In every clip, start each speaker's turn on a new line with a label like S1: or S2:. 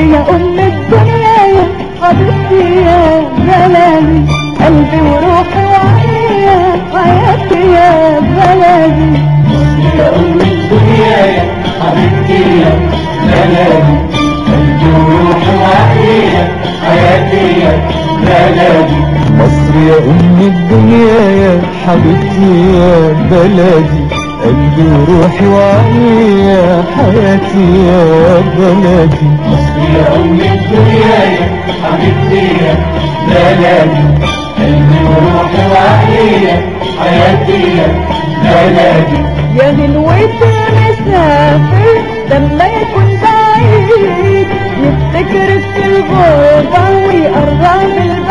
S1: يا أم الدنيا يا حبيبتي يا بلدي قلبي وروحي وعقلي يا حياتي يا بلدي
S2: يا أم الدنيا يا حبيبتي يا بلدي قلبي وروحي وعقلي يا حياتي يا بلدي
S3: مصر يا أم الدنيا يا حبيبتي يا بلدي قلبي وروحي وعقلي يا حياتي يا بلدي
S2: مصر يا أم الدنيا يا حبيبتي يا بلدي قلبي وروحي وعقلي يا حياتي يا بلدي
S1: يا غنوة المسافر لما يكون بعيد يفتكر في الغربة ويقرب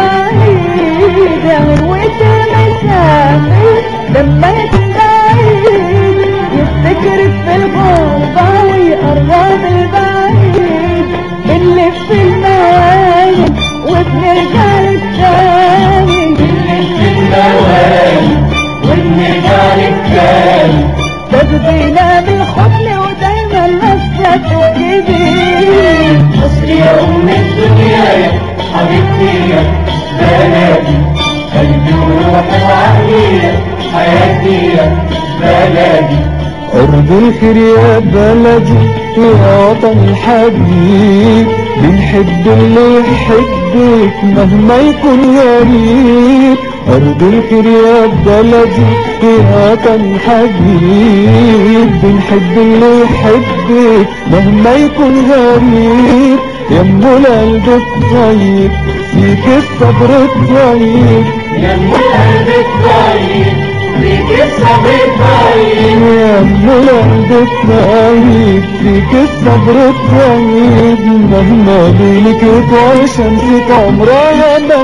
S1: البعيد يا غنوة المسافر لما يكون بعيد يفتكر في الغربة ويقرب البعيد بنلف الموايل وبنرجع للتاني
S2: في الموالي والنجار التاني
S1: تاخدينا بالحضن ودايما لسه جديد
S2: مصر يا أم الدنيا يا حبيبتي يا بلدي قلبي وروحي وعقلي يا حياتي يا بلدي
S3: أرض الخير يا بلدي يا وطن الحبيب بنحب اللي يحبك مهما يكون غريب أرض الخير يا بلدي يا وطن الحبيب بنحب اللي يحبك مهما يكون غريب يا ام القلب الطيب فيك الصبر الطيب
S2: يا ام القلب الطيب فيك الصبر الطيب
S3: يا ام القلب الطيب فيك الصبر الطيب مهما ليلك يطول شمسك عمرها ما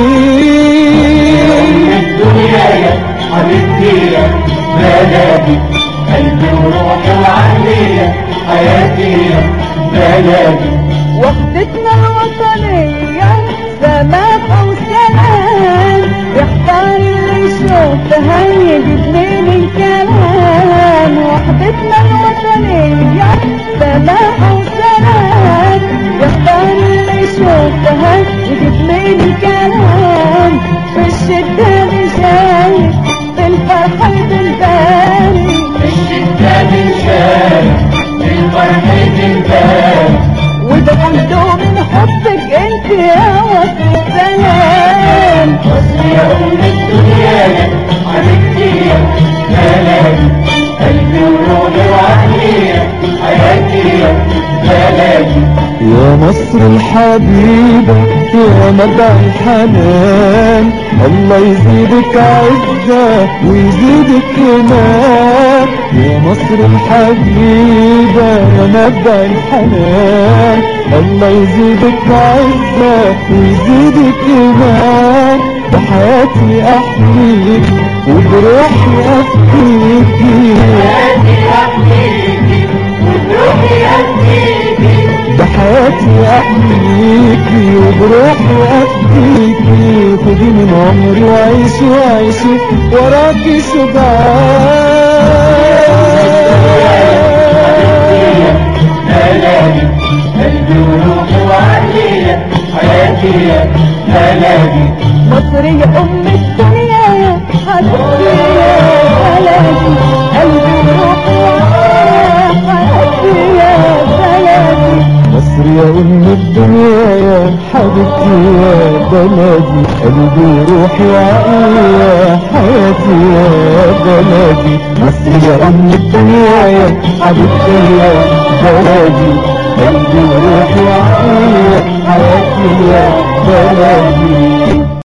S2: يا أم
S3: تغيب
S2: الدنيا يا حبيبتي يا بلدي قلبي وروحي وعقلي يا حياتي يا بلدي
S1: وحدتنا الوطنية سماحة وسلام يختار اللي يشوفها يجيب من الكلام وحدتنا الوطنية سماحة وسلام يختار اللي يشوفها يجيب من الكلام في الشدة بشايف في الفرحة بالباري
S2: الشدة بنشارك الفرح بنبارك
S1: وده كله من حبك انت يا وصف السلام
S2: مصر يا أم الدنيا يا حبيبتي يا بلدي قلبي وروحي وعقلي يا حياتي يا بلدي
S3: يا مصر الحبيبة يا مدى الحنان الله يزيدك عزة ويزيدك إيمان يا مصر الحبيبة يا مدى الحنان الله يزيدك عزة ويزيدك إيمان بحياتي أحميك وبروحي أفديكي
S2: حياتي أحميكي وبروحي أفديكي
S3: بحياتي احميكي وبروحي افديكي خدي من عمري وعيشي وعيشي وراكي شجاع
S2: بلدي قلبي وروحي وعقلي يا حياتي يا بلدي
S1: مصر يا ام الدنيا يا حبيبتي يا بلدي قلبي وروحي وعقلي حياتي يا بلدي
S3: مصر يا ام الدنيا يا حبيبتي يا بلدي قلبي وروحي وعقلي يا حياتي يا بلدي مصر يا ام الدنيا يا حبيبتي يا بلدي قلبي وروحي وعقلي